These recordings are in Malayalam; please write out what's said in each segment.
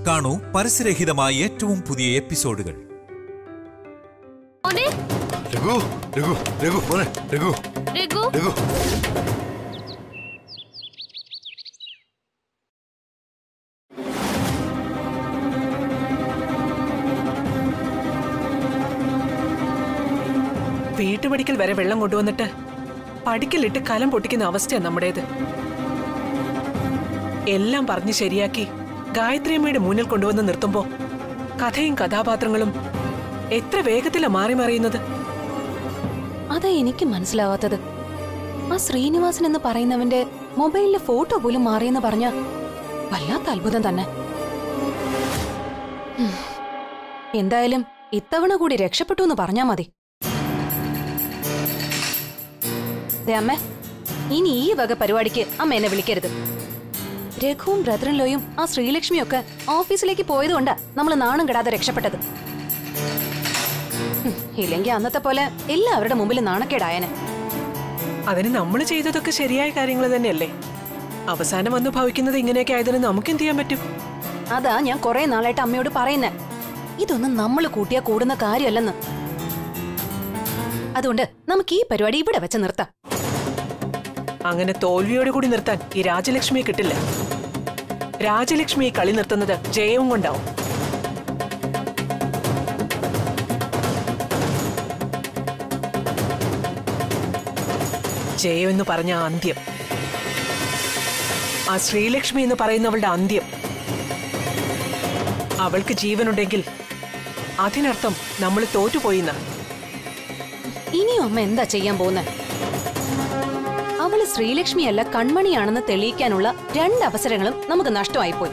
കാണൂ പരസ്യരഹിതമായ ഏറ്റവും പുതിയ എപ്പിസോഡുകൾ മോനെ രഘു രഘു രഘു മോനെ രഘു രഘു രഘു വീട്ടുപടിക്കൽ വരെ വെള്ളം കൊണ്ടുവന്നിട്ട് പടിക്കലിട്ട് കലം പൊട്ടിക്കുന്ന അവസ്ഥയാണ് നമ്മുടേത് എല്ലാം പറഞ്ഞ് ശരിയാക്കി ഗായത്രിയമ്മയുടെ മുന്നിൽ കൊണ്ടുവന്ന് നിർത്തുമ്പോ കഥയും കഥാപാത്രങ്ങളും എത്ര വേഗത്തിലാ മാറി മറിയുന്നത് അതാ എനിക്ക് മനസ്സിലാവാത്തത് ആ ശ്രീനിവാസൻ എന്ന് പറയുന്നവന്റെ മൊബൈലിലെ ഫോട്ടോ പോലും മാറിയെന്ന് പറഞ്ഞ വല്ലാത്ത അത്ഭുതം തന്നെ ഉം. എന്തായാലും ഇത്തവണ കൂടി രക്ഷപ്പെട്ടു എന്ന് പറഞ്ഞാ മതി ദേ അമ്മേ ഇനി ഈ വക പരിപാടിക്ക് അമ്മ എന്നെ വിളിക്കരുത് രഘുവും ബ്രദറിൻലോയും ആ ശ്രീലക്ഷ്മിയും ഒക്കെ ഓഫീസിലേക്ക് പോയതുകൊണ്ടാ നമ്മൾ നാണം കെടാതെ രക്ഷപ്പെട്ടത് ഉം, ഇല്ലെങ്കി അന്നത്തെ പോലെ എല്ലാവരുടെ മുമ്പിൽ നാണക്കേടായനെ അതിന് നമ്മൾ ചെയ്തതൊക്കെ ശരിയായ കാര്യങ്ങൾ തന്നെയല്ലേ അവസാനം വന്ന് ഭവിക്കുന്നത് ഇങ്ങനെയൊക്കെ ആയതിന് നമുക്ക് എന്ത് ചെയ്യാൻ പറ്റും അതാ ഞാൻ കുറെ നാളായിട്ട് അമ്മയോട് പറയുന്നേ ഇതൊന്നും നമ്മൾ കൂട്ടിയാ കൂടുന്ന കാര്യമല്ലെന്ന് അതുകൊണ്ട് നമുക്ക് ഈ പരിപാടി ഇവിടെ വെച്ച് നിർത്താം അങ്ങനെ തോൽവിയോട് കൂടി നിർത്താൻ ഈ രാജലക്ഷ്മിയെ കിട്ടില്ല രാജലക്ഷ്മിയെ കളി നിർത്തുന്നത് ജയവും കൊണ്ടാവും ജയം എന്ന് പറഞ്ഞ ആ അന്ത്യം ആ ശ്രീലക്ഷ്മി എന്ന് പറയുന്നവളുടെ അന്ത്യം അവൾക്ക് ജീവനുണ്ടെങ്കിൽ അതിനർത്ഥം നമ്മൾ തോറ്റുപോയിന്ന ഇനിയും അമ്മ എന്താ ചെയ്യാൻ പോകുന്നത് അവള് ശ്രീലക്ഷ്മിയല്ല കൺമണിയാണെന്ന് തെളിയിക്കാനുള്ള രണ്ട് അവസരങ്ങളും നമുക്ക് നഷ്ടമായിപ്പോയി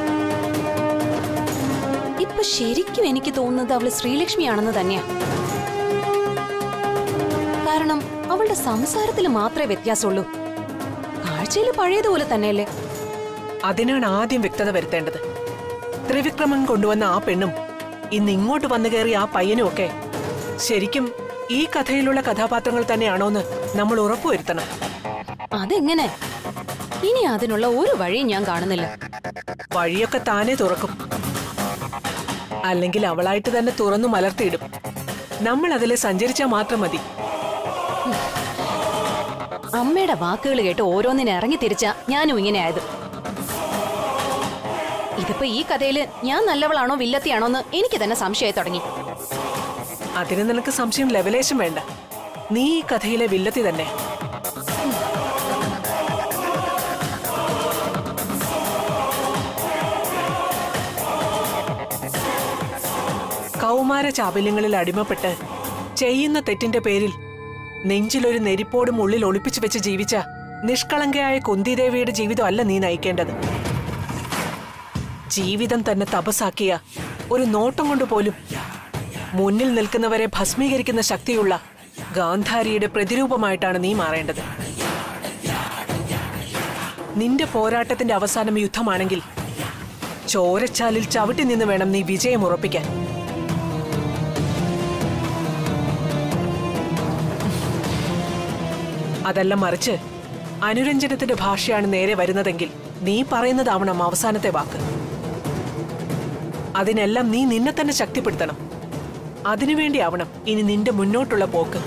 ഇപ്പൊ ശരിക്കും എനിക്ക് തോന്നുന്നത് അവള് ശ്രീലക്ഷ്മിയാണെന്ന് തന്നെയാ കാരണം അവളുടെ സംസാരത്തിൽ മാത്രമേ വ്യത്യാസമുള്ളൂ കാഴ്ചയിൽ പഴയതുപോലെ തന്നെയല്ലേ അതിനാണ് ആദ്യം വ്യക്തത വരുത്തേണ്ടത് ത്രിവിക്രമൻ കൊണ്ടുവന്ന ആ പെണ്ണും ഇന്ന് ഇങ്ങോട്ട് വന്നു കയറിയ ആ പയ്യനും ഒക്കെ ശരിക്കും ഈ കഥയിലുള്ള കഥാപാത്രങ്ങൾ തന്നെയാണോന്ന് നമ്മൾ ഉറപ്പുവരുത്തണം അതെങ്ങനെ ഇനി അതിനുള്ള ഒരു വഴിയും ഞാൻ കാണുന്നില്ല വഴിയൊക്കെ താനേ തുറക്കും അല്ലെങ്കിൽ അവളായിട്ട് തന്നെ തുറന്നു മലർത്തിയിടും നമ്മൾ അതിലെ സഞ്ചരിച്ചാൽ മാത്രം മതി അമ്മയുടെ വാക്കുകൾ കേട്ട് ഓരോന്നിനെ ഇറങ്ങി തിരിച്ച ഞാനും ഇങ്ങനെ ആയത് ഇതിപ്പോ ഈ കഥയില് ഞാൻ നല്ലവളാണോ വില്ലത്തിയാണോ എന്ന് എനിക്ക് തന്നെ സംശയമായി തുടങ്ങി അതിന് നിനക്ക് സംശയം ലെവലേശം വേണ്ട നീ ഈ കഥയിലെ വില്ലത്തി തന്നെ കൗമാര ചാബല്യങ്ങളിൽ അടിമപ്പെട്ട് ചെയ്യുന്ന തെറ്റിന്റെ പേരിൽ നെഞ്ചിലൊരു നെരിപ്പോടും ഉള്ളിൽ ഒളിപ്പിച്ചു വെച്ച് ജീവിച്ച നിഷ്കളങ്കയായ കുന്തിദേവിയുടെ ജീവിതമല്ല നീ നയിക്കേണ്ടത് ജീവിതം തന്നെ തപസാക്കിയ ഒരു നോട്ടം കൊണ്ട് പോലും മുന്നിൽ നിൽക്കുന്നവരെ ഭസ്മീകരിക്കുന്ന ശക്തിയുള്ള ഗാന്ധാരിയുടെ പ്രതിരൂപമായിട്ടാണ് നീ മാറേണ്ടത് നിന്റെ പോരാട്ടത്തിന്റെ അവസാനം യുദ്ധമാണെങ്കിൽ ചോരച്ചാലിൽ ചവിട്ടി നിന്ന് വേണം നീ വിജയം ഉറപ്പിക്കാൻ അതല്ല മറിച്ച് അനുരഞ്ജനത്തിന്റെ ഭാഷയാണ് നേരെ വരുന്നതെങ്കിൽ നീ പറയുന്നതാവണം അവസാനത്തെ വാക്ക് അതിനെല്ലാം നീ നിന്നെ തന്നെ ശക്തിപ്പെടുത്തണം അതിനുവേണ്ടിയാവണം ഇനി നിന്റെ മുന്നോട്ടുള്ള പോക്ക്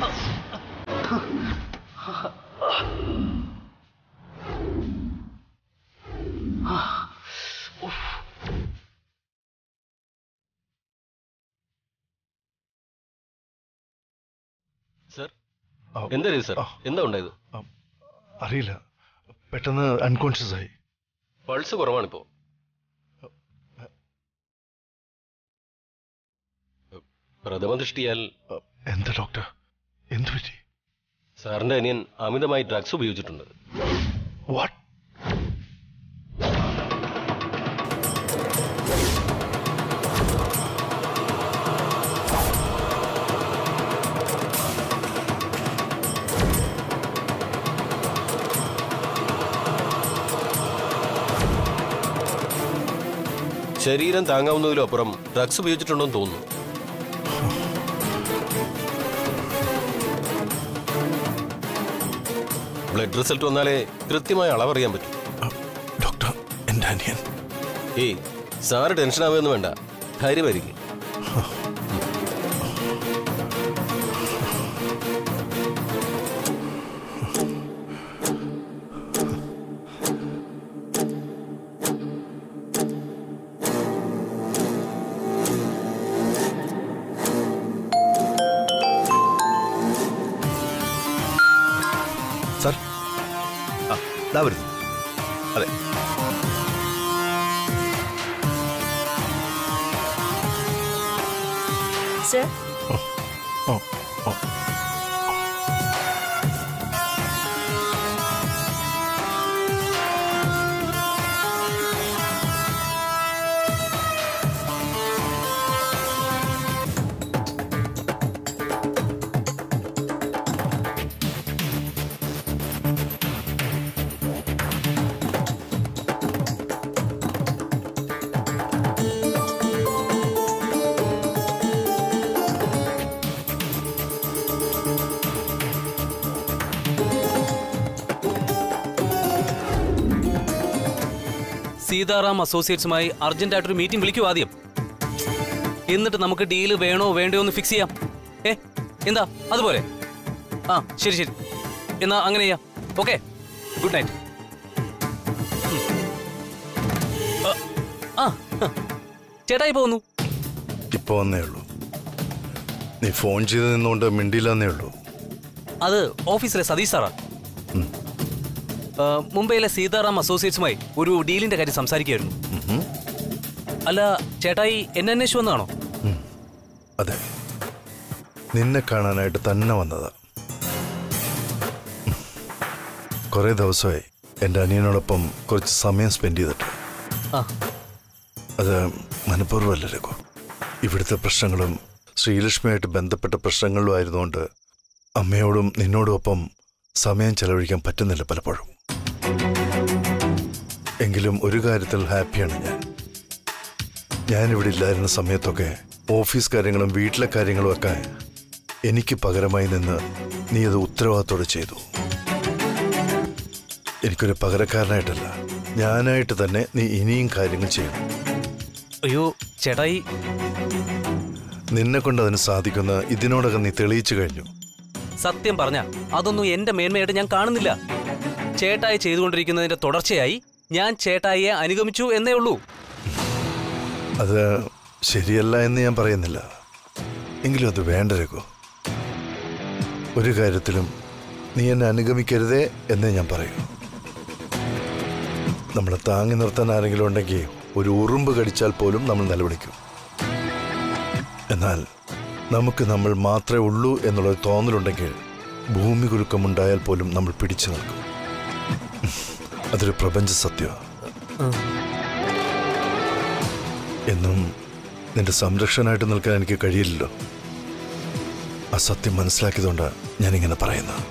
സർ ആ, എന്താ ഇത് സർ ആ. എന്താ ഉണ്ടായത് ആ, അറിയില്ല പെട്ടെന്ന് അൺകോൺഷ്യസ് ആയി പൾസ് കുറവാണിപ്പോ പ്രഥമ ദൃഷ്ടിയാൽ ആ, എന്താ ഡോക്ടർ എന്തു പറ്റി സാറിന്റെ അനിയൻ അമിതമായി ഡ്രഗ്സ് ഉപയോഗിച്ചിട്ടുണ്ട് വാട്ട് ശരീരം താങ്ങാവുന്നതിലും അപ്പുറം ഡ്രഗ്സ് ഉപയോഗിച്ചിട്ടുണ്ടെന്ന് തോന്നുന്നു ബ്ലഡ് റിസൾട്ട് വന്നാലേ കൃത്യമായ അളവറിയാൻ പറ്റും ഡോക്ടർ എൻ്റെ അനിയൻ ഏയ് സാറ് ടെൻഷൻ ആവുകയൊന്നും വേണ്ട ധൈര്യമായിരിക്കും സാർ ആ ദാ വരുന്നു അതെ സർ ഓ ഓ സീതാറാം അസോസിയേറ്റ്സുമായി അർജന്റ് ആയിട്ടൊരു മീറ്റിംഗ് വിളിക്കൂ ആദ്യം എന്നിട്ട് നമുക്ക് ഡീല് വേണോ വേണ്ടയോ എന്ന് ഫിക്സ് ചെയ്യാം ഏ എന്താ അതുപോലെ ആ ശരി ശരി എന്നാ അങ്ങനെ ചെയ്യാം ഓക്കെ ഗുഡ് നൈറ്റ് ആ ഹ. ചേട്ടായി പോകുന്നു ഇപ്പൊ വന്നേ ഉള്ളൂ നീ ഫോൺ ചെയ്ത് നിന്നുകൊണ്ട് മിണ്ടിയില്ലെന്നേ ഉള്ളൂ അത് ഓഫീസിലെ സതീഷ് സാറാ ആ, മുംബൈയിലെ സീതാറാം അസോസിയേറ്റ്സുമായി ഒരു ഡീലിന്റെ കാര്യം സംസാരിക്കുകയായിരുന്നു അല്ല ചേട്ടായി എന്നെ അന്വേഷിച്ചു വന്നതാണോ അതെ നിന്നെ കാണാനായിട്ട് തന്നെ വന്നതാ ഉം. കുറേ ദിവസമായി എൻ്റെ അനിയനോടൊപ്പം കുറച്ച് സമയം സ്പെൻഡ് ചെയ്തിട്ട് ആ അത് മനഃപൂർവ്വമല്ല രഘു ഇവിടുത്തെ പ്രശ്നങ്ങളും ശ്രീലക്ഷ്മിയായിട്ട് ബന്ധപ്പെട്ട പ്രശ്നങ്ങളും ആയിരുന്നുകൊണ്ട് അമ്മയോടും നിന്നോടും ഒപ്പം സമയം ചെലവഴിക്കാൻ പറ്റുന്നില്ല പലപ്പോഴും എങ്കിലും ഒരു കാര്യത്തിൽ ഹാപ്പിയാണ് ഞാൻ ഞാനിവിടെ ഇല്ലായിരുന്ന സമയത്തൊക്കെ ഓഫീസ് കാര്യങ്ങളും വീട്ടിലെ കാര്യങ്ങളും ഒക്കെ എനിക്ക് പകരമായി നിന്ന് നീ അത് ഉത്തരവാദിത്തോടെ ചെയ്തു എനിക്കൊരു പകരക്കാരനായിട്ടല്ല ഞാനായിട്ട് തന്നെ നീ ഇനിയും കാര്യങ്ങൾ ചെയ്യണം അയ്യോ ചേട്ടായി നിന്നെ കൊണ്ട് അതിന് സാധിക്കുന്ന ഇതിനോടകം നീ തെളിയിച്ചു കഴിഞ്ഞു സത്യം പറഞ്ഞ അതൊന്നും എന്റെ മേന്മയായിട്ട് ഞാൻ കാണുന്നില്ല ചേട്ടായി ചെയ്തുകൊണ്ടിരിക്കുന്നതിന്റെ തുടർച്ചയായി ഞാൻ ചേട്ടായിയെ അനുഗമിച്ചു എന്നേ ഉള്ളൂ അത് ശരിയല്ല എന്ന് ഞാൻ പറയുന്നില്ല എങ്കിലും അത് വേണ്ട രഘു ഒരു കാര്യത്തിലും നീ എന്നെ അനുഗമിക്കരുതേ എന്നേ ഞാൻ പറയൂ നമ്മളെ താങ്ങി നിർത്താൻ ആരെങ്കിലും ഉണ്ടെങ്കിൽ ഒരു ഉറുമ്പ് കടിച്ചാൽ പോലും നമ്മൾ നിലവിളിക്കും എന്നാൽ നമുക്ക് നമ്മൾ മാത്രമേ ഉള്ളൂ എന്നുള്ളൊരു തോന്നലുണ്ടെങ്കിൽ ഭൂമി കുലുക്കമുണ്ടായാൽ പോലും നമ്മൾ പിടിച്ചു നിൽക്കും അതൊരു പ്രപഞ്ച സത്യമാണ് എന്നും നിന്റെ സംരക്ഷണമായിട്ട് നിൽക്കാൻ എനിക്ക് കഴിയില്ലല്ലോ ആ സത്യം മനസ്സിലാക്കിയതുകൊണ്ടാണ് ഞാനിങ്ങനെ പറയുന്നത്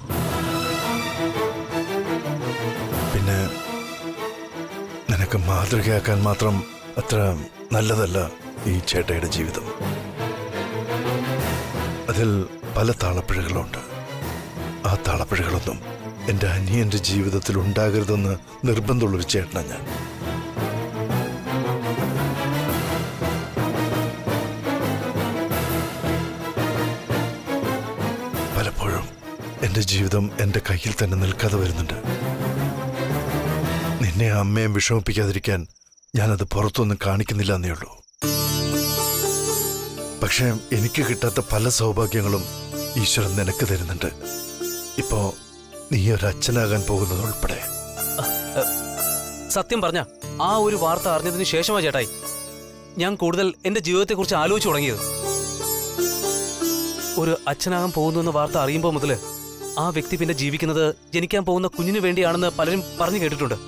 പിന്നെ നിനക്ക് മാതൃകയാക്കാൻ മാത്രം അത്ര നല്ലതല്ല ഈ ചേട്ടയുടെ ജീവിതം അതിൽ പല താളപ്പിഴകളുണ്ട് ആ താളപ്പിഴകളൊന്നും എൻ്റെ അനിയൻ്റെ ജീവിതത്തിൽ ഉണ്ടാകരുതെന്ന് നിർബന്ധമുള്ളൊരു ചേട്ടനാണ് ഞാൻ എന്റെ ജീവിതം എന്റെ കയ്യിൽ തന്നെ നിൽക്കാതെ വരുന്നുണ്ട് നിന്നെ അമ്മയും വിഷമിപ്പിക്കാതിരിക്കാൻ ഞാനത് പുറത്തൊന്നും കാണിക്കുന്നില്ല എന്നേ ഉള്ളൂ പക്ഷേ എനിക്ക് കിട്ടാത്ത പല സൗഭാഗ്യങ്ങളും ഈശ്വരൻ നിനക്ക് തരുന്നുണ്ട് ഇപ്പോ നീ ഒരു അച്ഛനാകാൻ പോകുന്നത് ഉൾപ്പെടെ സത്യം പറഞ്ഞ ആ ഒരു വാർത്ത അറിഞ്ഞതിന് ശേഷമാ ചേട്ടായി ഞാൻ കൂടുതൽ എന്റെ ജീവിതത്തെക്കുറിച്ച് ആലോചിച്ചു തുടങ്ങിയത് ഒരു അച്ഛനാകാൻ പോകുന്നു എന്ന വാർത്ത അറിയുമ്പോൾ മുതല് ആ വ്യക്തി പിന്നെ ജീവിക്കുന്നത് ജനിക്കാൻ പോകുന്ന കുഞ്ഞിനു വേണ്ടിയാണെന്ന് പലരും പറഞ്ഞു കേട്ടിട്ടുണ്ട്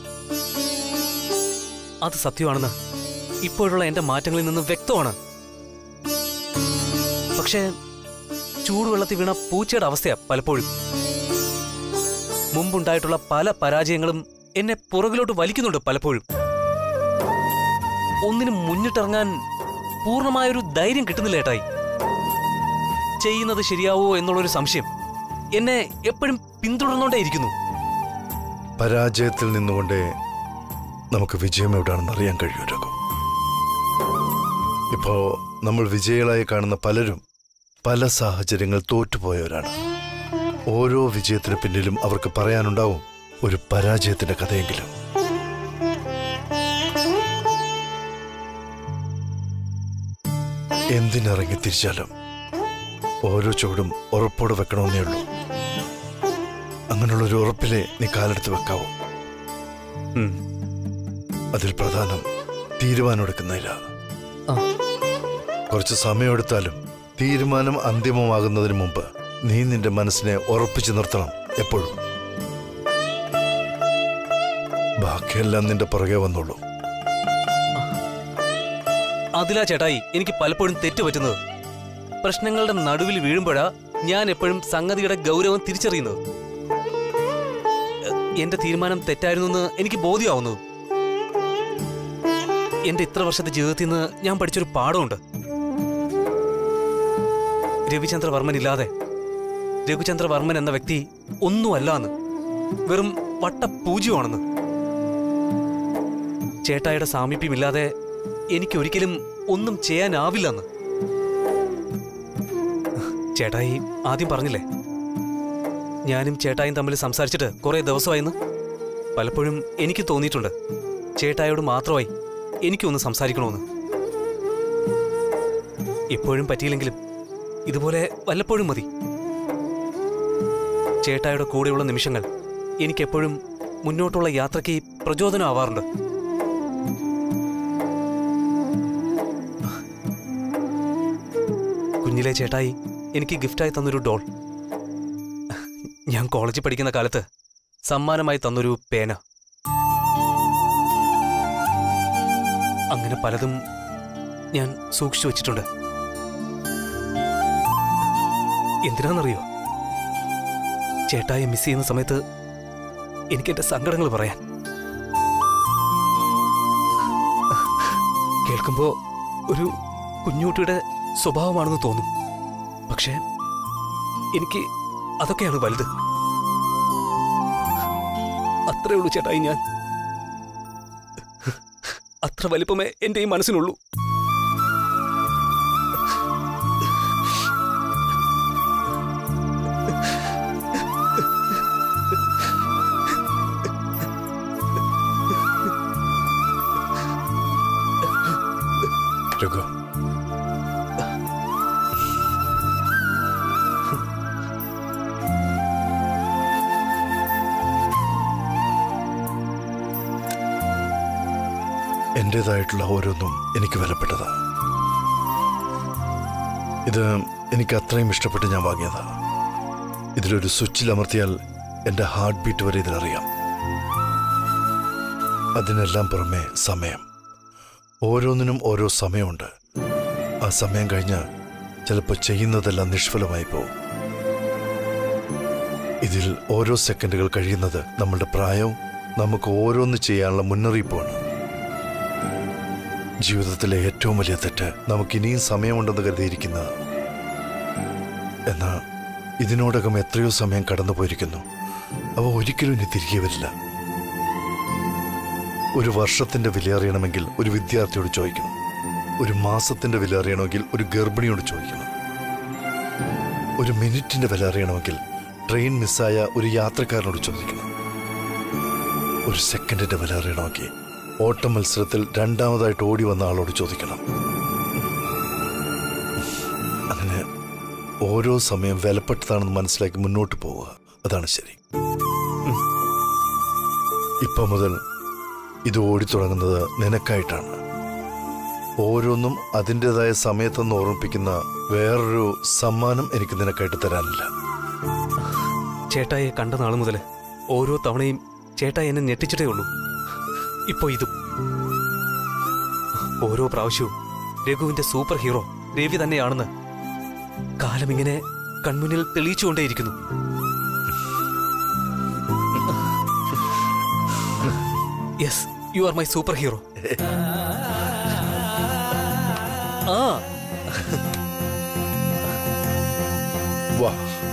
അത് സത്യമാണെന്ന് ഇപ്പോഴുള്ള എന്റെ മാറ്റങ്ങളിൽ നിന്ന് വ്യക്തമാണ് പക്ഷേ ചൂടുവെള്ളത്തിൽ വീണ പൂച്ചയുടെ അവസ്ഥയാ പലപ്പോഴും മുമ്പുണ്ടായിട്ടുള്ള പല പരാജയങ്ങളും എന്നെ പുറകിലോട്ട് വലിക്കുന്നുണ്ട് പലപ്പോഴും ഒന്നിനും മുന്നിട്ടിറങ്ങാൻ പൂർണ്ണമായൊരു ധൈര്യം കിട്ടുന്നില്ല ഏട്ടായി ചെയ്യുന്നത് ശരിയാവോ എന്നുള്ളൊരു സംശയം എന്നെ എപ്പോഴും പിന്തുടർന്നുകൊണ്ടേയിരിക്കുന്നു പരാജയത്തിൽ നിന്നുകൊണ്ടേ നമുക്ക് വിജയം എവിടെയാണെന്ന് അറിയാൻ കഴിയൂ രഘു ഇപ്പോ നമ്മൾ വിജയികളായി കാണുന്ന പലരും പല സാഹചര്യങ്ങൾ തോറ്റുപോയവരാണ് ഓരോ വിജയത്തിന് പിന്നിലും അവർക്ക് പറയാനുണ്ടാവും ഒരു പരാജയത്തിന്റെ കഥയെങ്കിലും എന്തിനിറങ്ങി തിരിച്ചാലും ഓരോ ചുവടും ഉറപ്പോടെ വെക്കണമെന്നേ ഉള്ളൂ അങ്ങനെയുള്ളൊരു ഉറപ്പിലെ നീ കാലെടുത്ത് വെക്കാവൂ ഉം. അതിൽ പ്രധാനം തീരുമാനമെടുക്കുന്നതിലാണ് ആ. കുറച്ച് സമയമെടുത്താലും തീരുമാനം അന്തിമമാകുന്നതിന് മുമ്പ് നീ നിന്റെ മനസ്സിനെ ഉറപ്പിച്ചു നിർത്തണം എപ്പോഴും ബാക്കിയെല്ലാം നിന്റെ പുറകെ വന്നോളൂ അതിലാ ചേട്ടായി എനിക്ക് പലപ്പോഴും തെറ്റ് പറ്റുന്നത് പ്രശ്നങ്ങളുടെ നടുവിൽ വീഴുമ്പോഴാ ഞാൻ എപ്പോഴും സംഗതിയുടെ ഗൗരവം തിരിച്ചറിയുന്നത് എ- എന്റെ തീരുമാനം തെറ്റായിരുന്നു എന്ന് എനിക്ക് ബോധ്യമാവുന്നത് എന്റെ ഇത്ര വർഷത്തെ ജീവിതത്തിൽ നിന്ന് ഞാൻ പഠിച്ചൊരു പാഠമുണ്ട് രവിചന്ദ്രവർമ്മൻ ഇല്ലാതെ രഘുചന്ദ്രവർമ്മൻ എന്ന വ്യക്തി ഒന്നുമല്ല എന്ന് വെറും വട്ടപൂജ്യമാണെന്ന് ചേട്ടായുടെ സാമീപ്യമില്ലാതെ എനിക്കൊരിക്കലും ഒന്നും ചെയ്യാനാവില്ലെന്ന് ചേട്ടായി ആദ്യം പറഞ്ഞില്ലേ ഞാനും ചേട്ടായും തമ്മിൽ സംസാരിച്ചിട്ട് കുറെ ദിവസമായിന്ന് പലപ്പോഴും എനിക്ക് തോന്നിയിട്ടുണ്ട് ചേട്ടായോട് മാത്രമായി എനിക്കൊന്ന് സംസാരിക്കണമെന്ന് എപ്പോഴും പറ്റിയില്ലെങ്കിലും ഇതുപോലെ വല്ലപ്പോഴും മതി ചേട്ടായുടെ കൂടെയുള്ള നിമിഷങ്ങൾ എനിക്കെപ്പോഴും മുന്നോട്ടുള്ള യാത്രയ്ക്ക് പ്രചോദനമാവാറുണ്ട് കുഞ്ഞിലെ ചേട്ടായി എനിക്ക് ഗിഫ്റ്റായി തന്നൊരു ഡോൾ ഞാൻ കോളേജിൽ പഠിക്കുന്ന കാലത്ത് സമ്മാനമായി തന്നൊരു പേന അങ്ങനെ പലതും ഞാൻ സൂക്ഷിച്ചു വച്ചിട്ടുണ്ട് എന്തിനാണെന്നറിയോ ചേട്ടായെ മിസ് ചെയ്യുന്ന സമയത്ത് എനിക്ക് എന്റെ സങ്കടങ്ങൾ പറയാൻ കേൾക്കുമ്പോ ഒരു കുഞ്ഞുകുട്ടിയുടെ സ്വഭാവമാണെന്ന് തോന്നും പക്ഷേ എനിക്ക് അതൊക്കെയാണ് വലുത് അത്രേ ഉള്ളൂ ചേട്ടായി ഞാൻ അത്ര വലിപ്പമേ എന്റെ ഈ മനസ്സിനുള്ളൂ രഘു എന്റേതായിട്ടുള്ള ഓരോന്നും എനിക്ക് വിലപ്പെട്ടതാ ഇത് എനിക്ക് അത്രയും ഇഷ്ടപ്പെട്ട് ഞാൻ വാങ്ങിയതാ ഇതിലൊരു സ്വിച്ചിൽ അമർത്തിയാൽ എൻ്റെ ഹാർട്ട് ബീറ്റ് വരെ ഇതിലറിയാം അതിനെല്ലാം പുറമെ സമയം ഓരോന്നിനും ഓരോ സമയമുണ്ട് ആ സമയം കഴിഞ്ഞ് ചിലപ്പോൾ ചെയ്യുന്നതെല്ലാം നിഷ്ഫലമായി പോകും ഇതിൽ ഓരോ സെക്കൻഡുകൾ കഴിയുന്നത് നമ്മളുടെ പ്രായവും നമുക്ക് ഓരോന്ന് ചെയ്യാനുള്ള മുന്നറിയിപ്പുമാണ് ജീവിതത്തിലെ ഏറ്റവും വലിയ തെറ്റ് നമുക്ക് ഇനിയും സമയമുണ്ടെന്ന് കരുതിയിരിക്കുന്നത് എന്നാൽ ഇതിനോടകം എത്രയോ സമയം കടന്നു പോയിരിക്കുന്നു അവ ഒരിക്കലും ഇനി തിരികെ വരില്ല ഒരു വർഷത്തിന്റെ വില അറിയണമെങ്കിൽ ഒരു വിദ്യാർത്ഥിയോട് ചോദിക്കണം ഒരു മാസത്തിന്റെ വില അറിയണമെങ്കിൽ ഒരു ഗർഭിണിയോട് ചോദിക്കണം ഒരു മിനിറ്റിന്റെ വില അറിയണമെങ്കിൽ ട്രെയിൻ മിസ്സായ ഒരു യാത്രക്കാരനോട് ചോദിക്കണം ഒരു സെക്കൻഡിന്റെ വില അറിയണമെങ്കിൽ ഓട്ട മത്സരത്തിൽ രണ്ടാമതായിട്ട് ഓടി വന്ന ആളോട് ചോദിക്കണം അങ്ങനെ ഓരോ സമയം വിലപ്പെട്ടതാണെന്ന് മനസ്സിലാക്കി മുന്നോട്ട് പോവുക അതാണ് ശരി ഇപ്പൊ മുതൽ ഇത് ഓടിത്തുടങ്ങുന്നത് നിനക്കായിട്ടാണ് ഓരോന്നും അതിൻ്റെതായ സമയത്തെന്ന് ഓർമ്മിപ്പിക്കുന്ന വേറൊരു സമ്മാനം എനിക്ക് നിനക്കായിട്ട് തരാനില്ല ചേട്ടായെ കണ്ട നാൾ മുതൽ ഓരോ തവണയും ചേട്ടായി എന്നെ ഞെട്ടിച്ചിട്ടേ ഉള്ളൂ ഇപ്പൊ ഇതും ഓരോ പ്രാവശ്യവും രഘുവിന്റെ സൂപ്പർ ഹീറോ രവി തന്നെയാണെന്ന് കാലം ഇങ്ങനെ കൺമുന്നിൽ തെളിയിച്ചുകൊണ്ടേയിരിക്കുന്നു yes you are my super hero ആ വാ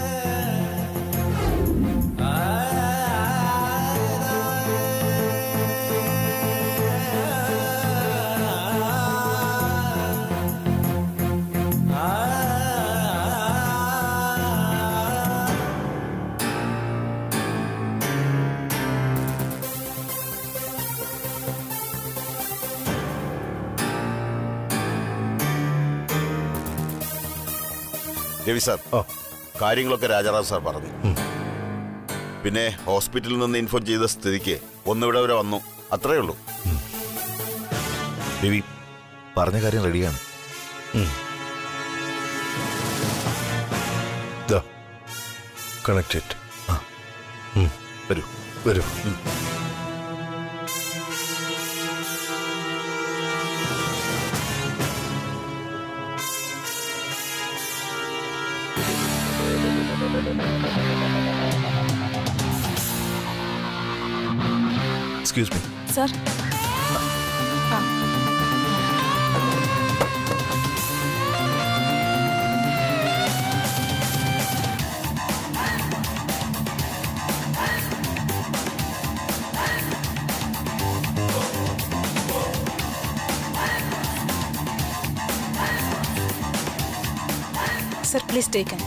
രവി സാർ ആ കാര്യങ്ങളൊക്കെ രാജാറാം സാർ പറഞ്ഞു പിന്നെ ഹോസ്പിറ്റലിൽ നിന്ന് ഇൻഫോം ചെയ്ത സ്ഥിതിക്ക് ഒന്നിവിടെ വരെ വന്നു അത്രേ ഉള്ളൂ രവി പറഞ്ഞ കാര്യം റെഡിയാണ് കണക്റ്റഡ് വരൂ വരൂ excuse me sir sir please taken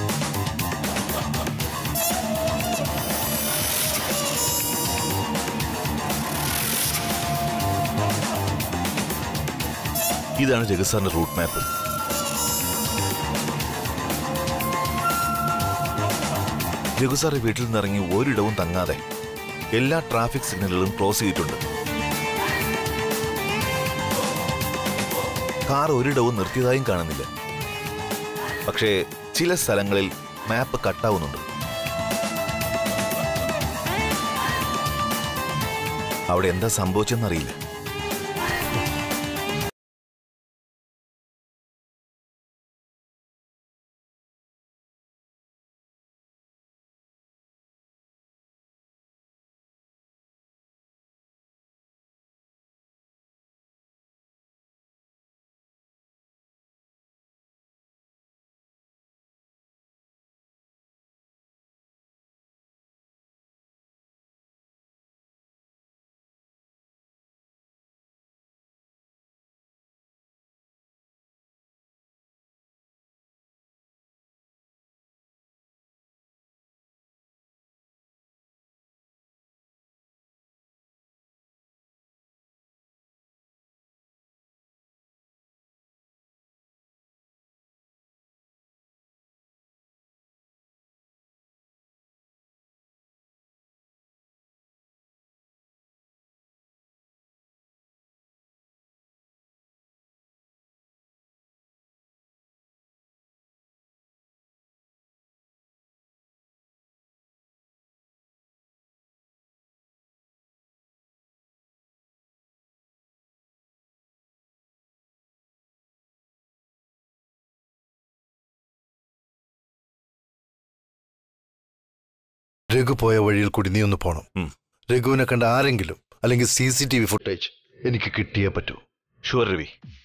ഇതാണ് ജഗസാറിന്റെ റൂട്ട് മാപ്പ് രഘുസാറി വീട്ടിൽ നിന്നിറങ്ങി ഒരിടവും തങ്ങാതെ എല്ലാ ട്രാഫിക് സിഗ്നലുകളും ക്ലോസ് ചെയ്തിട്ടുണ്ട് കാർ ഒരിടവും നിർത്തിയതായും കാണുന്നില്ല പക്ഷേ ചില സ്ഥലങ്ങളിൽ മാപ്പ് കട്ടാവുന്നുണ്ട് അവിടെ എന്താ സംഭവിച്ചെന്നറിയില്ല രഘു പോയ വഴിയിൽ കൂടി നീ ഒന്ന് പോണം ഉം. രഘുവിനെ കണ്ട ആരെങ്കിലും അല്ലെങ്കിൽ C C T V footage എനിക്ക് കിട്ടിയേ പറ്റൂ ഷുവർ രവി